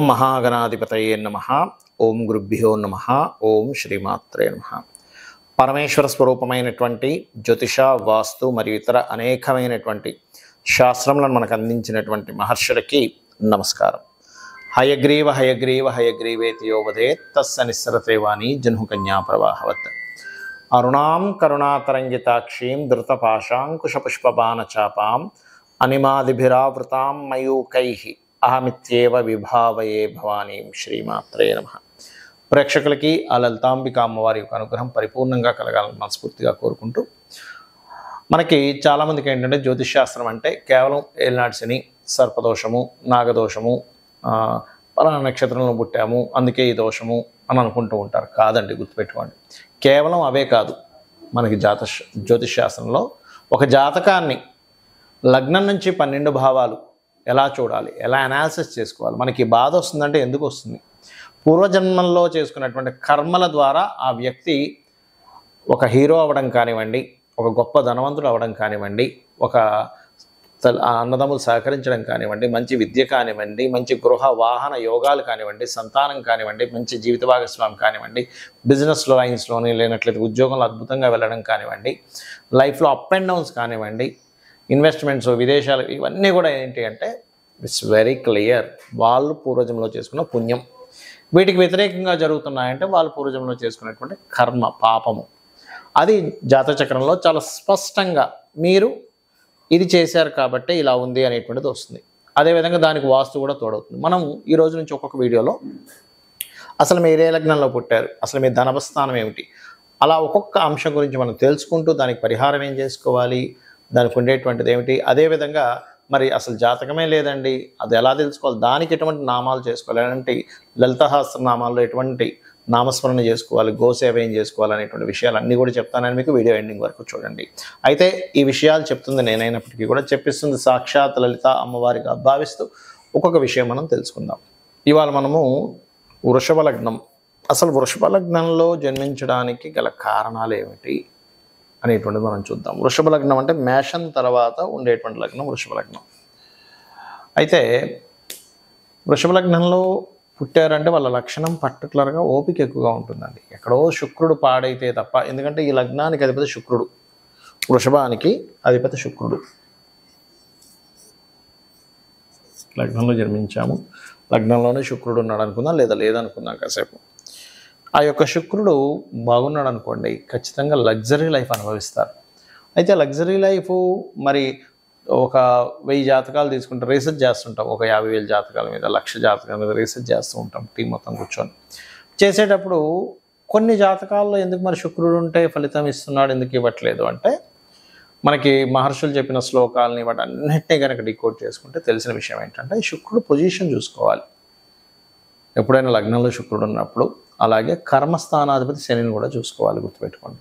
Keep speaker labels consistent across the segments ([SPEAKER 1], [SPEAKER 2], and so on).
[SPEAKER 1] మహాగణాధిపతయే నమ ఓం గురుభ్యో నమ ఓం శ్రీమాత్రే నమ పరమేశ్వర స్వరూపమైనటువంటి జ్యోతిష వాస్తు మరియు ఇతర అనేకమైనటువంటి శాస్త్రములను మనకు అందించినటువంటి మహర్షులకి నమస్కారం హయగ్రీవ హయగ్రీవ హయగ్రీవేతి యోవదే తస్స నిస్సరతే వాణి జన్హుకన్యా ప్రవాహవత్ అరుణాం కరుణాతరంగితాక్షీం ధృతపాశాంకుశపుష్పబాణచాపాం అనిమాదిభిరావృతాం మయూకై అహమిత్యేవ విభావయే భవానీం శ్రీమాత్రే నమ ప్రేక్షకులకి ఆ లలితాంబిక అమ్మవారి యొక్క అనుగ్రహం పరిపూర్ణంగా కలగాలని మనస్ఫూర్తిగా కోరుకుంటూ మనకి చాలామందికి ఏంటంటే జ్యోతిష్ శాస్త్రం అంటే కేవలం ఏలినాటి శని సర్పదోషము నాగదోషము ఆ, పలానా నక్షత్రంలో పుట్టాము అందుకే ఈ దోషము అని అనుకుంటూ ఉంటారు కాదండి గుర్తుపెట్టుకోండి కేవలం అవే కాదు మనకి జాత జ్యోతిష్ శాస్త్రంలో ఒక జాతకాన్ని లగ్నం నుంచి పన్నెండు భావాలు ఎలా చూడాలి ఎలా అనాలిసిస్ చేసుకోవాలి మనకి ఈ బాధ వస్తుందంటే ఎందుకు వస్తుంది పూర్వజన్మల్లో చేసుకున్నటువంటి కర్మల ద్వారా ఆ వ్యక్తి ఒక హీరో అవ్వడం కానివ్వండి ఒక గొప్ప ధనవంతుడు అవ్వడం కానివ్వండి ఒక తల్- ఆ అన్నదమ్ములు సహకరించడం కానివ్వండి మంచి విద్య కానివ్వండి మంచి గృహ వాహన యోగాలు కానివ్వండి సంతానం కానివ్వండి మంచి జీవిత భాగస్వామి కానివ్వండి బిజినెస్లో లైన్స్లోని లేనట్లయితే ఉద్యోగంలో అద్భుతంగా వెళ్ళడం కానివ్వండి లైఫ్లో అప్ అండ్ డౌన్స్ కానివ్వండి ఇన్వెస్ట్మెంట్స్ విదేశాలు ఇవన్నీ కూడా ఏంటి అంటే ఇట్స్ వెరీ క్లియర్ వాళ్ళు పూర్వజంలో చేసుకున్న పుణ్యం వీటికి వ్యతిరేకంగా జరుగుతున్నాయంటే వాళ్ళు పూర్వజంలో చేసుకున్నటువంటి కర్మ పాపము అది జాతచక్రంలో చాలా స్పష్టంగా మీరు ఇది చేశారు కాబట్టి ఇలా ఉంది అనేటువంటిది వస్తుంది అదేవిధంగా దానికి వాస్తు కూడా తోడవుతుంది మనం ఈ రోజు నుంచి ఒక్కొక్క వీడియోలో అసలు మీరు ఏ లగ్నంలో పుట్టారు అసలు మీ ధనవస్థానం ఏమిటి అలా ఒక్కొక్క అంశం గురించి మనం తెలుసుకుంటూ దానికి పరిహారం ఏం చేసుకోవాలి దానికి ఉండేటువంటిది ఏమిటి అదేవిధంగా మరి అసలు జాతకమే లేదండి అది ఎలా తెలుసుకోవాలి దానికి ఎటువంటి నామాలు చేసుకోవాలి ఎలాంటి లలితహాస్త్ర నామాల్లో ఎటువంటి నామస్మరణ చేసుకోవాలి గోసేవ ఏం చేసుకోవాలి అనేటువంటి విషయాలు అన్నీ కూడా చెప్తానని మీకు వీడియో ఎండింగ్ వరకు చూడండి అయితే ఈ విషయాలు చెప్తుంది నేనైనప్పటికీ కూడా చెప్పిస్తుంది సాక్షాత్ లలిత అమ్మవారిగా భావిస్తూ ఒక్కొక్క విషయం మనం తెలుసుకుందాం ఇవాళ మనము వృషభ లగ్నం అసలు వృషభ లగ్నంలో జన్మించడానికి గల కారణాలు ఏమిటి అనేటువంటిది మనం చూద్దాం వృషభ లగ్నం అంటే మేషం తర్వాత ఉండేటువంటి లగ్నం వృషభ లగ్నం అయితే వృషభ లగ్నంలో పుట్టారంటే వాళ్ళ లక్షణం పర్టికులర్గా ఓపిక ఎక్కువగా ఉంటుందండి ఎక్కడో శుక్రుడు పాడైతే తప్ప ఎందుకంటే ఈ లగ్నానికి అధిపతి శుక్రుడు వృషభానికి అధిపతి శుక్రుడు లగ్నంలో జన్మించాము లగ్నంలోనే శుక్రుడు ఉన్నాడు అనుకుందాం లేదా లేదనుకుందాం కాసేపు ఆ యొక్క శుక్రుడు బాగున్నాడు అనుకోండి ఖచ్చితంగా లగ్జరీ లైఫ్ అనుభవిస్తారు అయితే లగ్జరీ లైఫ్ మరి ఒక వెయ్యి జాతకాలు తీసుకుంటే రీసెర్చ్ చేస్తుంటాం ఒక యాభై వేల జాతకాల మీద లక్ష జాతకాల మీద రీసెర్చ్ చేస్తూ ఉంటాం టీం మొత్తం కూర్చొని చేసేటప్పుడు కొన్ని జాతకాల్లో ఎందుకు మరి శుక్రుడు ఉంటే ఫలితం ఇస్తున్నాడు ఎందుకు ఇవ్వట్లేదు అంటే మనకి మహర్షులు చెప్పిన శ్లోకాలని వాటి అన్నింటినీ కనుక డికోడ్ చేసుకుంటే తెలిసిన విషయం ఏంటంటే శుక్రుడు పొజిషన్ చూసుకోవాలి ఎప్పుడైనా లగ్నంలో శుక్రుడు ఉన్నప్పుడు అలాగే కర్మస్థానాధిపతి శనిని కూడా చూసుకోవాలి గుర్తుపెట్టుకోండి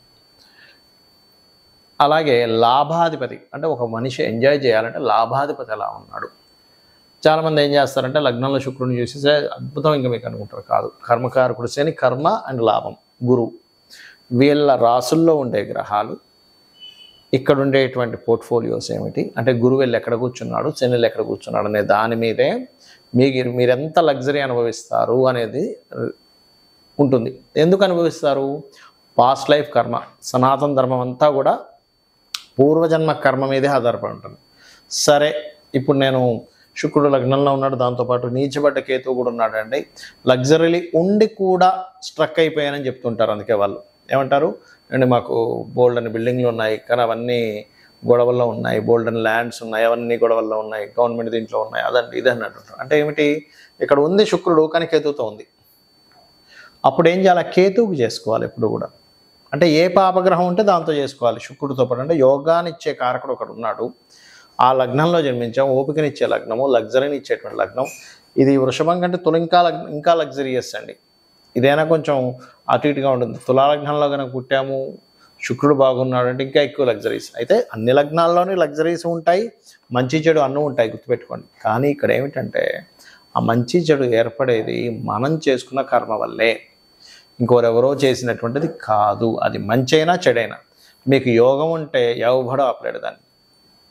[SPEAKER 1] అలాగే లాభాధిపతి అంటే ఒక మనిషి ఎంజాయ్ చేయాలంటే లాభాధిపతి ఎలా ఉన్నాడు చాలామంది ఏం చేస్తారంటే లగ్నంలో శుక్రుడిని చూసి "సే, అద్భుతం ఇంకా మీకు అనుకుంటారు కాదు కర్మకారకుడు శని కర్మ అండ్ లాభం గురువు వీళ్ళ రాసుల్లో ఉండే గ్రహాలు ఇక్కడ ఉండేటువంటి పోర్ట్ఫోలియోస్ ఏమిటి అంటే గురువు వెళ్ళి ఎక్కడ కూర్చున్నాడు శనిలు ఎక్కడ కూర్చున్నాడు అనే దాని మీదే మీకు మీరెంత లగ్జరీ అనుభవిస్తారు అనేది ఉంటుంది ఎందుకు అనుభవిస్తారు పాస్ట్ లైఫ్ కర్మ సనాతన ధర్మం అంతా కూడా పూర్వజన్మ కర్మ మీదే ఆధారపడి ఉంటుంది సరే ఇప్పుడు నేను శుక్రుడు లగ్నంలో ఉన్నాడు దాంతోపాటు నీచబడ్డ కేతువు కూడా ఉన్నాడు అండి లగ్జరీలీ ఉండి కూడా స్ట్రక్ అయిపోయానని చెప్తుంటారు అందుకే వాళ్ళు ఏమంటారు అండి మాకు బోల్డ్ అని బిల్డింగ్లు ఉన్నాయి కానీ అవన్నీ గొడవల్లో ఉన్నాయి బోల్డ్ అని ల్యాండ్స్ ఉన్నాయి అవన్నీ గొడవల్లో ఉన్నాయి గవర్నమెంట్ దీంట్లో ఉన్నాయి అదండి ఇది అన్నట్టు అంటే ఏమిటి ఇక్కడ ఉంది శుక్రుడు కానీ కేతువుతో ఉంది అప్పుడు ఏం చేయాలి ఆ కేతువుకి చేసుకోవాలి ఎప్పుడు కూడా అంటే ఏ పాపగ్రహం ఉంటే దాంతో చేసుకోవాలి శుక్రుడితో పాటు అంటే యోగానిచ్చే కారకుడు ఒకడు ఉన్నాడు ఆ లగ్నంలో జన్మించాం ఓపికనిచ్చే లగ్నము లగ్జరీని ఇచ్చేటువంటి లగ్నం ఇది వృషభం కంటే తుల ఇంకా లగ్ ఇంకా లగ్జరియస్ అండి ఇదైనా కొంచెం అటు ఇటుగా ఉంటుంది తులా లగ్నంలో కనుక పుట్టాము శుక్రుడు బాగున్నాడు అంటే ఇంకా ఎక్కువ లగ్జరీస్ అయితే అన్ని లగ్నాల్లోనే లగ్జరీస్ ఉంటాయి మంచి చెడు అన్నీ ఉంటాయి గుర్తుపెట్టుకోండి కానీ ఇక్కడ ఏమిటంటే ఆ మంచి చెడు ఏర్పడేది మనం చేసుకున్న కర్మ వల్లే ఇంకోరెవరో చేసినటువంటిది కాదు అది మంచైనా చెడైనా మీకు యోగం ఉంటే ఎవడో ఆపలేడు దాన్ని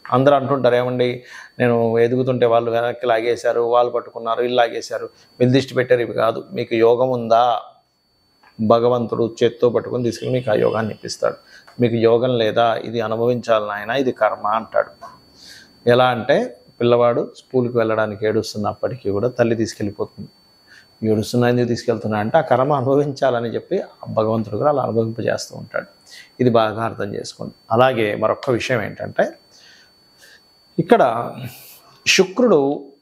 [SPEAKER 1] అందరూ అంటుంటారు ఏమండి నేను ఎదుగుతుంటే వాళ్ళు వెనక్కి లాగేశారు వాళ్ళు పట్టుకున్నారు వీళ్ళు లాగేశారు వీళ్ళు దిష్టి పెట్టారు ఇవి కాదు మీకు యోగం ఉందా భగవంతుడు చేత్తో పట్టుకొని తీసుకుని మీకు ఆ యోగాన్ని ఇప్పిస్తాడు మీకు యోగం లేదా ఇది అనుభవించాలి నాయన ఇది కర్మ అంటాడు ఎలా అంటే పిల్లవాడు స్కూల్కి వెళ్ళడానికి ఏడుస్తున్నప్పటికీ కూడా తల్లి తీసుకెళ్ళిపోతుంది ఏడుస్తున్నా ఎందుకు తీసుకెళ్తున్నా అంటే ఆ కర్మ అనుభవించాలని చెప్పి ఆ భగవంతుడు కూడా అలా అనుభవింపజేస్తూ ఉంటాడు ఇది బాగా అర్థం చేసుకోండి అలాగే మరొక విషయం ఏంటంటే ఇక్కడ శుక్రుడు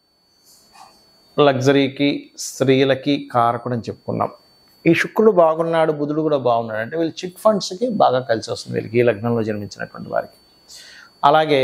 [SPEAKER 1] లగ్జరీకి స్త్రీలకి కారకుడు అని చెప్పుకున్నాం ఈ శుక్రుడు బాగున్నాడు బుధుడు కూడా బాగున్నాడు అంటే వీళ్ళు చిట్ ఫండ్స్కి బాగా కలిసి వస్తుంది వీళ్ళకి ఈ లగ్నంలో జన్మించినటువంటి వారికి అలాగే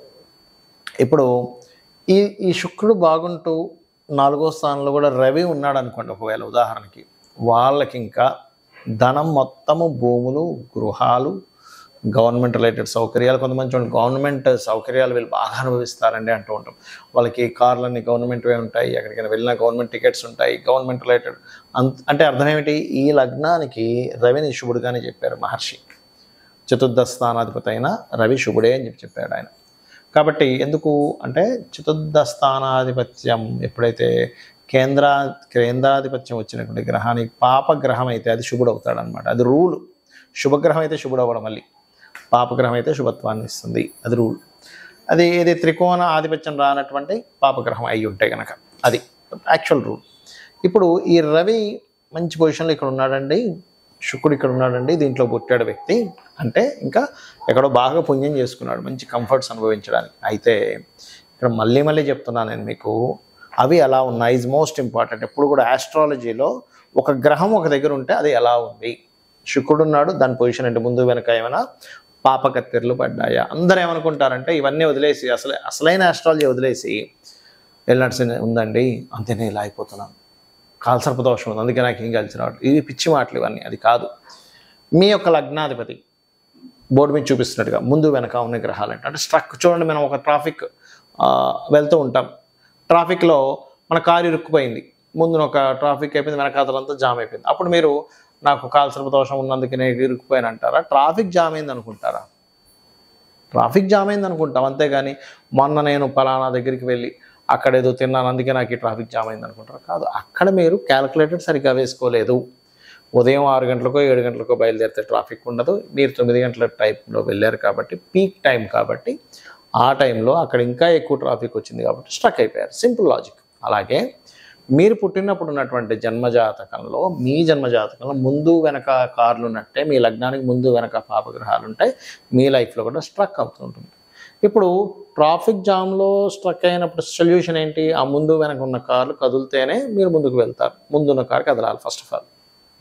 [SPEAKER 1] ఇప్పుడు ఈ ఈ శుక్రుడు బాగుంటూ నాలుగో స్థానంలో కూడా రవి ఉన్నాడు అనుకోండి ఒకవేళ ఉదాహరణకి వాళ్ళకి ఇంకా ధనం మొత్తము భూములు గృహాలు గవర్నమెంట్ రిలేటెడ్ సౌకర్యాలు కొంతమంది చూడండి గవర్నమెంట్ సౌకర్యాలు వీళ్ళు బాగా అనుభవిస్తారండి అంటూ ఉంటాం వాళ్ళకి కార్లన్నీ గవర్నమెంట్వే ఉంటాయి ఎక్కడికైనా వెళ్ళినా గవర్నమెంట్ టికెట్స్ ఉంటాయి గవర్నమెంట్ రిలేటెడ్ అంత అంటే అర్థం ఏమిటి ఈ లగ్నానికి రవిని శుభుడుగానే చెప్పారు మహర్షి చతుర్థ స్థానాధిపతి అయిన రవి శుభుడే అని చెప్పి చెప్పాడు ఆయన కాబట్టి ఎందుకు అంటే చతుర్థ స్థానాధిపత్యం ఎప్పుడైతే కేంద్ర కేంద్రాధిపత్యం వచ్చినటువంటి గ్రహానికి పాపగ్రహం అయితే అది శుభుడు అవుతాడు అనమాట అది రూల్ శుభగ్రహం అయితే శుభుడు అవ్వడం మళ్ళీ పాపగ్రహం అయితే శుభత్వాన్ని ఇస్తుంది అది రూల్ అది ఏది త్రికోణ ఆధిపత్యం రానటువంటి పాపగ్రహం అయి ఉంటే కనుక అది యాక్చువల్ రూల్ ఇప్పుడు ఈ రవి మంచి పొజిషన్లో ఇక్కడ ఉన్నాడండి శుక్రుడు ఇక్కడ ఉన్నాడండి దీంట్లో పుట్టాడు వ్యక్తి అంటే ఇంకా ఎక్కడో బాగా పుణ్యం చేసుకున్నాడు మంచి కంఫర్ట్స్ అనుభవించడానికి అయితే ఇక్కడ మళ్ళీ మళ్ళీ చెప్తున్నాను నేను మీకు అవి ఎలా ఉన్నాయి ఈజ్ మోస్ట్ ఇంపార్టెంట్ ఎప్పుడు కూడా ఆస్ట్రాలజీలో ఒక గ్రహం ఒక దగ్గర ఉంటే అది ఎలా ఉంది శుక్రుడు ఉన్నాడు దాని పొజిషన్ అంటే ముందు వెనక ఏమైనా పాపకత్తెరలు పడ్డాయా అందరూ ఏమనుకుంటారంటే ఇవన్నీ వదిలేసి అసలు అసలైన ఆస్ట్రాలజీ వదిలేసి వెళ్ళినట్టు ఉందండి అంతేనే ఇలా అయిపోతున్నాను కాల్సర్ప దోషం ఉంది అందుకే నాకు ఏం కలిసి రావట్లేదు ఇవి పిచ్చి మాటలు ఇవన్నీ అది కాదు మీ యొక్క లగ్నాధిపతి బోర్డు మీద చూపిస్తున్నట్టుగా ముందు వెనక ఉన్న గ్రహాలు అంటే అంటే స్ట్రక్ చూడండి మనం ఒక ట్రాఫిక్ వెళ్తూ ఉంటాం ట్రాఫిక్లో మన కారు ఇరుక్కుపోయింది ముందున ఒక ట్రాఫిక్ అయిపోయింది వెనకాతలంతా జామ్ అయిపోయింది అప్పుడు మీరు నాకు కాల్సర్ప దోషం ఉన్నందుకు నేను ఇరుక్కుపోయాను అంటారా ట్రాఫిక్ జామ్ అయింది అనుకుంటారా ట్రాఫిక్ జామ్ అయింది అనుకుంటాం అంతేగాని మొన్న నేను పలానా దగ్గరికి వెళ్ళి అక్కడ ఏదో తిన్నాను అందుకే నాకు ఈ ట్రాఫిక్ జామ్ అయింది అనుకుంటారు కాదు అక్కడ మీరు క్యాలిక్యులేటెడ్ సరిగ్గా వేసుకోలేదు ఉదయం ఆరు గంటలకో ఏడు గంటలకో బయలుదేరితే ట్రాఫిక్ ఉండదు మీరు తొమ్మిది గంటల టైంలో వెళ్ళారు కాబట్టి పీక్ టైం కాబట్టి ఆ టైంలో అక్కడ ఇంకా ఎక్కువ ట్రాఫిక్ వచ్చింది కాబట్టి స్ట్రక్ అయిపోయారు సింపుల్ లాజిక్ అలాగే మీరు పుట్టినప్పుడు ఉన్నటువంటి జన్మజాతకంలో మీ జన్మజాతకంలో ముందు వెనక కార్లు ఉన్నట్టే మీ లగ్నానికి ముందు వెనక పాపగ్రహాలు ఉంటాయి మీ లైఫ్లో కూడా స్ట్రక్ అవుతుంటుంది ఇప్పుడు ట్రాఫిక్ జామ్లో స్ట్రక్ అయినప్పుడు సొల్యూషన్ ఏంటి ఆ ముందు వెనక ఉన్న కార్లు కదిలితేనే మీరు ముందుకు వెళ్తారు ముందున్న కారు కదలాలి ఫస్ట్ ఆఫ్ ఆల్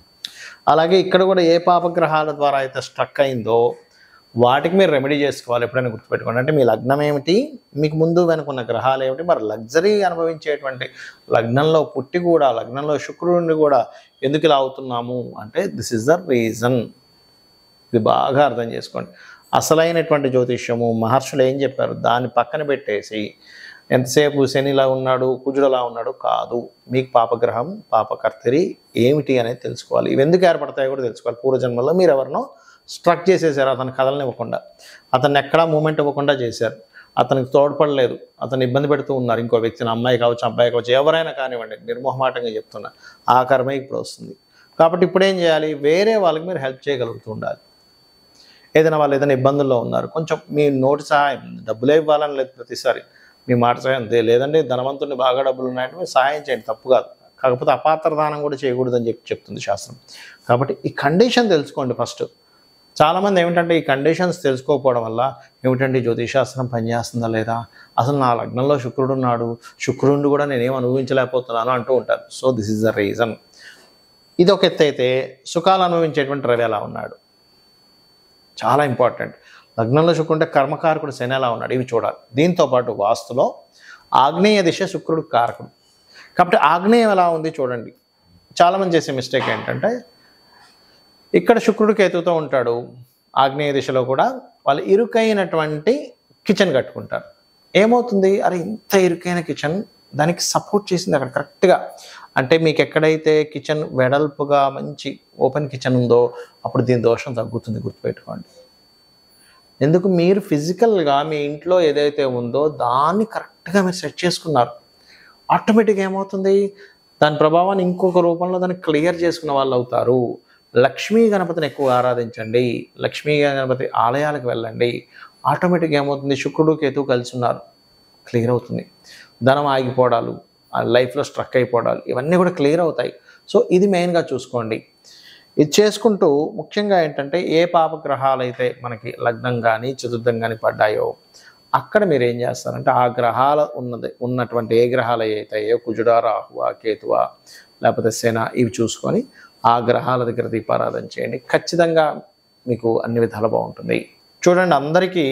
[SPEAKER 1] అలాగే ఇక్కడ కూడా ఏ పాపగ్రహాల ద్వారా అయితే స్ట్రక్ అయిందో వాటికి మీరు రెమెడీ చేసుకోవాలి ఎప్పుడైనా గుర్తుపెట్టుకోండి అంటే మీ లగ్నం ఏమిటి మీకు ముందు వెనుకున్న గ్రహాలు ఏమిటి మరి లగ్జరీ అనుభవించేటువంటి లగ్నంలో పుట్టి కూడా లగ్నంలో శుక్రుడిని కూడా ఎందుకు ఇలా అవుతున్నాము అంటే దిస్ ఇస్ ద రీజన్ ఇది బాగా అర్థం చేసుకోండి అసలైనటువంటి జ్యోతిష్యము మహర్షులు ఏం చెప్పారు దాన్ని పక్కన పెట్టేసి ఎంతసేపు శనిలా ఉన్నాడు కుజుడులా ఉన్నాడు కాదు మీకు పాపగ్రహం పాపకర్తరి ఏమిటి అనేది తెలుసుకోవాలి ఇవి ఎందుకు ఏర్పడతాయో కూడా తెలుసుకోవాలి పూర్వజన్మలో మీరు ఎవరినో స్ట్రక్ చేసేసారు అతను కదలనివ్వకుండా అతన్ని ఎక్కడా మూమెంట్ ఇవ్వకుండా చేశారు అతనికి తోడ్పడలేదు అతను ఇబ్బంది పెడుతూ ఉన్నారు ఇంకో వ్యక్తిని అమ్మాయి కావచ్చు అబ్బాయి కావచ్చు ఎవరైనా కానివ్వండి నిర్మోహమాటంగా చెప్తున్నా ఆ కర్మే ఇప్పుడు వస్తుంది కాబట్టి ఇప్పుడు ఏం చేయాలి వేరే వాళ్ళకి మీరు హెల్ప్ చేయగలుగుతూ ఉండాలి ఏదైనా వాళ్ళు ఏదైనా ఇబ్బందుల్లో ఉన్నారు కొంచెం మీ నోటి సహాయం డబ్బులే ఇవ్వాలని లేదు ప్రతిసారి మీ మాట సహాయం అంతే లేదంటే ధనవంతుని బాగా డబ్బులు ఉన్నాయంటే మీరు సహాయం చేయండి తప్పు కాదు కాకపోతే అపాత్ర దానం కూడా చేయకూడదని చెప్పి చెప్తుంది శాస్త్రం కాబట్టి ఈ కండిషన్ తెలుసుకోండి ఫస్ట్ చాలామంది ఏమిటంటే ఈ కండిషన్స్ తెలుసుకోకపోవడం వల్ల ఏమిటంటే ఈ జ్యోతిషాస్త్రం పనిచేస్తుందా లేదా అసలు నా లగ్నంలో శుక్రుడు ఉన్నాడు శుక్రుడు కూడా నేనేం అనుభవించలేకపోతున్నాను అంటూ ఉంటారు so this is the reason ఇది ఒక ఎత్తు అయితే సుఖాలు అనుభవించేటువంటి రవి ఎలా ఉన్నాడు చాలా ఇంపార్టెంట్ లగ్నంలో శుక్రుడు కర్మకారకుడు శని ఎలా ఉన్నాడు ఇవి చూడాలి దీంతో పాటు వాస్తులో ఆగ్నేయ దిశ శుక్రుడు కారకుడు కాబట్టి ఆగ్నేయం ఎలా ఉంది చూడండి చాలామంది చేసే మిస్టేక్ ఏంటంటే ఇక్కడ శుక్రుడు కేతుతో ఉంటాడు ఆగ్నేయ దిశలో కూడా వాళ్ళు ఇరుకైనటువంటి కిచెన్ కట్టుకుంటారు ఏమవుతుంది అరే ఇంత ఇరుకైన కిచెన్ దానికి సపోర్ట్ చేసింది అక్కడ కరెక్ట్గా అంటే మీకు ఎక్కడైతే కిచెన్ వెడల్పుగా మంచి ఓపెన్ కిచెన్ ఉందో అప్పుడు దీని దోషం తగ్గుతుంది గుర్తుపెట్టుకోండి ఎందుకు మీరు ఫిజికల్గా మీ ఇంట్లో ఏదైతే ఉందో దాన్ని కరెక్ట్గా మీరు సెట్ చేసుకున్నారు ఆటోమేటిక్గా ఏమవుతుంది దాని ప్రభావాన్ని ఇంకొక రూపంలో దాన్ని క్లియర్ చేసుకున్న వాళ్ళు అవుతారు లక్ష్మీ గణపతిని ఎక్కువ ఆరాధించండి లక్ష్మీ గణపతి ఆలయాలకు వెళ్ళండి ఆటోమేటిక్గా ఏమవుతుంది శుక్రుడు కేతు కలిసి ఉన్నారు క్లియర్ అవుతుంది ధనం ఆగిపోవడాలు ఆ లైఫ్లో స్ట్రక్ అయిపోవడాలు ఇవన్నీ కూడా క్లియర్ అవుతాయి సో ఇది మెయిన్గా చూసుకోండి ఇది చేసుకుంటూ ముఖ్యంగా ఏంటంటే ఏ పాపగ్రహాలు అయితే మనకి లగ్నం కానీ చతుర్థం కానీ పడ్డాయో అక్కడ మీరు ఏం చేస్తారంటే ఆ గ్రహాల ఉన్నది ఉన్నటువంటి ఏ గ్రహాలు అయితాయో కుజుడా రాహువా కేతువా లేకపోతే సేన ఇవి చూసుకొని ఆ గ్రహాల దగ్గర దీపారాధన చేయండి ఖచ్చితంగా మీకు అన్ని విధాలు బాగుంటుంది చూడండి అందరికీ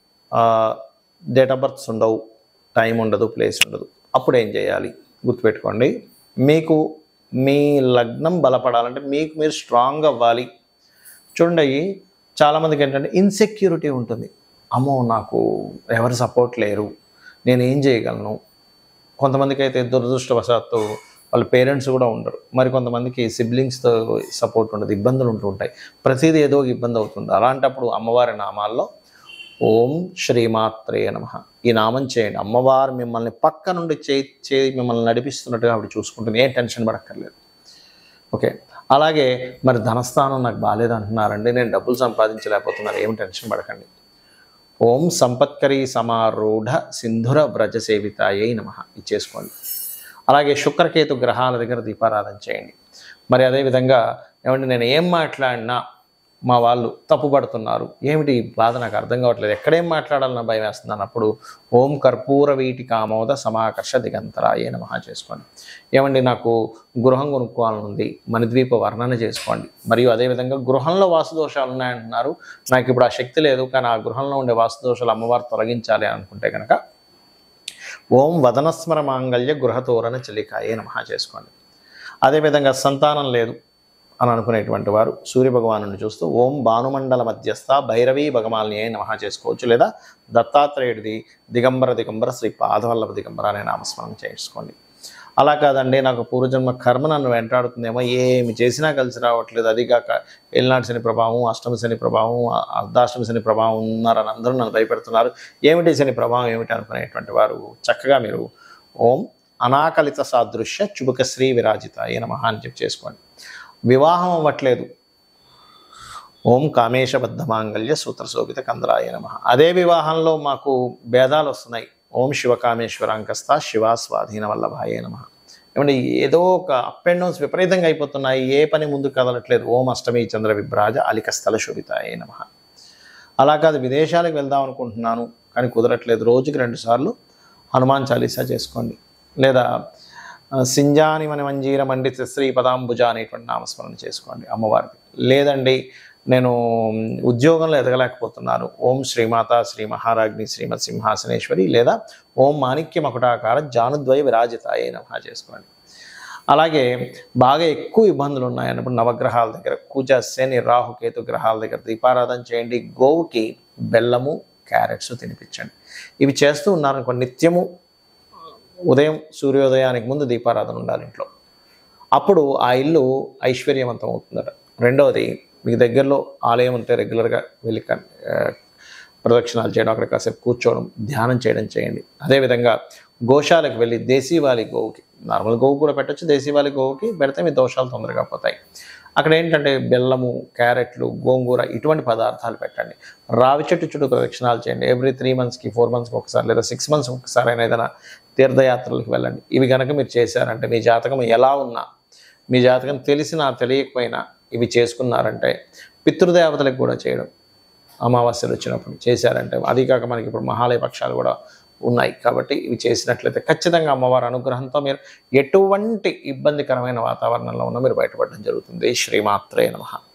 [SPEAKER 1] డేట్ ఆఫ్ బర్త్స్ ఉండవు టైం ఉండదు ప్లేస్ ఉండదు అప్పుడు ఏం చేయాలి గుర్తుపెట్టుకోండి మీకు మీ లగ్నం బలపడాలంటే మీకు మీరు స్ట్రాంగ్ అవ్వాలి చూడండి చాలామందికి ఏంటంటే ఇన్సెక్యూరిటీ ఉంటుంది అమ్మో నాకు ఎవరు సపోర్ట్ లేరు నేను ఏం చేయగలను కొంతమందికి అయితే దురదృష్టవశాత్తు వాళ్ళ పేరెంట్స్ కూడా ఉండరు మరి కొంతమందికి సిబ్లింగ్స్తో సపోర్ట్ ఉండదు ఇబ్బందులు ఉంటూ ఉంటాయి ప్రతిదీ ఏదో ఒక ఇబ్బంది అవుతుంది అలాంటప్పుడు అమ్మవారి నామాల్లో ఓం శ్రీమాత్రే నమ ఈ నామం చేయండి అమ్మవారు మిమ్మల్ని పక్క నుండి చేయి చేయి మిమ్మల్ని నడిపిస్తున్నట్టుగా ఆవిడ చూసుకుంటుంది ఏం టెన్షన్ పడక్కర్లేదు ఓకే అలాగే మరి ధనస్థానం నాకు బాగాలేదు అంటున్నారండి నేను డబ్బులు సంపాదించలేకపోతున్నాను ఏం టెన్షన్ పడకండి ఓం సంపత్కరీ సమారూఢ సింధుర వ్రజ సేవితాయై నమ ఇచ్చేసుకోండి అలాగే శుక్రకేతు గ్రహాల దగ్గర దీపారాధన చేయండి మరి అదేవిధంగా ఏమంటే నేను ఏం మాట్లాడినా మా వాళ్ళు తప్పుపడుతున్నారు ఏమిటి ఈ బాధ నాకు అర్థం కావట్లేదు ఎక్కడేం మాట్లాడాలన్న భయం వేస్తుంది అన్నప్పుడు ఓం కర్పూర వీటి కామోద సమాకర్ష దిగంతరాయే నమః చేసుకోండి ఏమండి నాకు గృహం కొనుక్కోవాలని ఉంది మణిద్వీప వర్ణన చేసుకోండి మరియు అదేవిధంగా గృహంలో వాస్తుదోషాలు ఉన్నాయంటున్నారు నాకు ఇప్పుడు ఆ శక్తి లేదు కానీ ఆ గృహంలో ఉండే వాస్తుదోషాలు అమ్మవారు తొలగించాలి అనుకుంటే కనుక ఓం వదనస్మర మాంగళ్య గృహతోరణ చలికాయే నమః చేసుకోండి అదేవిధంగా సంతానం లేదు అని అనుకునేటువంటి వారు సూర్యభగవాను చూస్తూ ఓం భానుమండల మధ్యస్థ భైరవీ భగమాలిని అయి నమః చేసుకోవచ్చు లేదా దత్తాత్రేయుడిది దిగంబర దిగంబర శ్రీ పాదవల్లభ దిగంబర అనే నామస్మరణ చేసుకోండి అలా కాదండి నాకు పూర్వజన్మ కర్మ నన్ను వెంటాడుతుందేమో ఏమి చేసినా కలిసి రావట్లేదు అది కాక ఏలినాటి శని ప్రభావం అష్టమ శని ప్రభావం అర్ధాష్టమ శని ప్రభావం ఉన్నారని అందరూ నన్ను భయపెడుతున్నారు ఏమిటి శని ప్రభావం ఏమిటి అనుకునేటువంటి వారు చక్కగా మీరు ఓం అనాకలిత సాదృశ్య చుబుక శ్రీ విరాజిత ఏ నమః అని చెప్పి చేసుకోండి వివాహం అవ్వట్లేదు ఓం కామేశబద్ధ మాంగళ్య సూత్ర శోభిత కందరాయ నమ అదే వివాహంలో మాకు భేదాలు వస్తున్నాయి ఓం శివకామేశ్వరాంకస్త శివ స్వాధీన వల్లభాయే నమ ఏమంటే ఏదో ఒక అప్ అండ్ డౌన్స్ విపరీతంగా అయిపోతున్నాయి ఏ పని ముందు కదలట్లేదు ఓం అష్టమి చంద్ర విభ్రాజ అలిక స్థల శోభితాయే నమ అలా కాదు విదేశాలకు వెళ్దాం అనుకుంటున్నాను కానీ కుదరట్లేదు రోజుకి రెండు సార్లు హనుమాన్ చాలీసా చేసుకోండి లేదా ఆ, సింజాని మన మంజీర మండిత శ్రీ పదాంబుజ అనేటువంటి నామస్మరణ చేసుకోండి అమ్మవారికి లేదండి నేను ఉద్యోగంలో ఎదగలేకపోతున్నాను ఓం శ్రీమాత శ్రీ మహారాజ్ని శ్రీమత్ సింహాసనేశ్వరి లేదా ఓం మాణిక్య మకుటాకార జానుద్వయ విరాజితాయే నమః చేసుకోండి అలాగే బాగా ఎక్కువ ఇబ్బందులు ఉన్నాయన్నప్పుడు నవగ్రహాల దగ్గర కుజ శని రాహు కేతు గ్రహాల దగ్గర దీపారాధన చేయండి గోవుకి బెల్లము క్యారెట్స్ తినిపించండి ఇవి చేస్తూ ఉన్నారనుకో నిత్యము ఉదయం సూర్యోదయానికి ముందు దీపారాధన ఉండాలి ఇంట్లో అప్పుడు ఆ ఇల్లు ఐశ్వర్యవంతం అవుతుందట రెండవది మీకు దగ్గరలో ఆలయం ఉంటే రెగ్యులర్గా వెళ్ళి కన్- ఆ, ప్రదక్షిణాలు చేయడం అక్కడ కాసేపు కూర్చోవడం ధ్యానం చేయడం చేయండి అదేవిధంగా గోశాలకు వెళ్ళి దేశీవాలి గోవుకి నార్మల్ గోవు కూడా పెట్టొచ్చు దేశీవాలి గోవుకి పెడితే మీ దోషాలు తొందరగా పోతాయి అక్కడ ఏంటంటే బెల్లము క్యారెట్లు గోంగూర ఇటువంటి పదార్థాలు పెట్టండి రావి చెట్టు చుట్టూ ప్రదక్షిణాలు చేయండి ఎవ్రీ త్రీ మంత్స్కి ఫోర్ మంత్స్కి ఒకసారి లేదా సిక్స్ మంత్స్ ఒకసారి అయినా ఏదైనా తీర్థయాత్రలకు వెళ్ళండి ఇవి కనుక మీరు చేశారంటే మీ జాతకం ఎలా ఉన్నా మీ జాతకం తెలిసినా తెలియకపోయినా ఇవి చేసుకున్నారంటే పితృదేవతలకు కూడా చేయడం అమావాస్యలు వచ్చినప్పుడు చేశారంటే అది కాక మనకి ఇప్పుడు మహాలయ పక్షాలు కూడా ఉన్నాయి కాబట్టి ఇవి చేసినట్లయితే ఖచ్చితంగా అమ్మవారి అనుగ్రహంతో మీరు ఎటువంటి ఇబ్బందికరమైన వాతావరణంలో ఉన్నా మీరు బయటపడడం జరుగుతుంది శ్రీమాత్రే నమః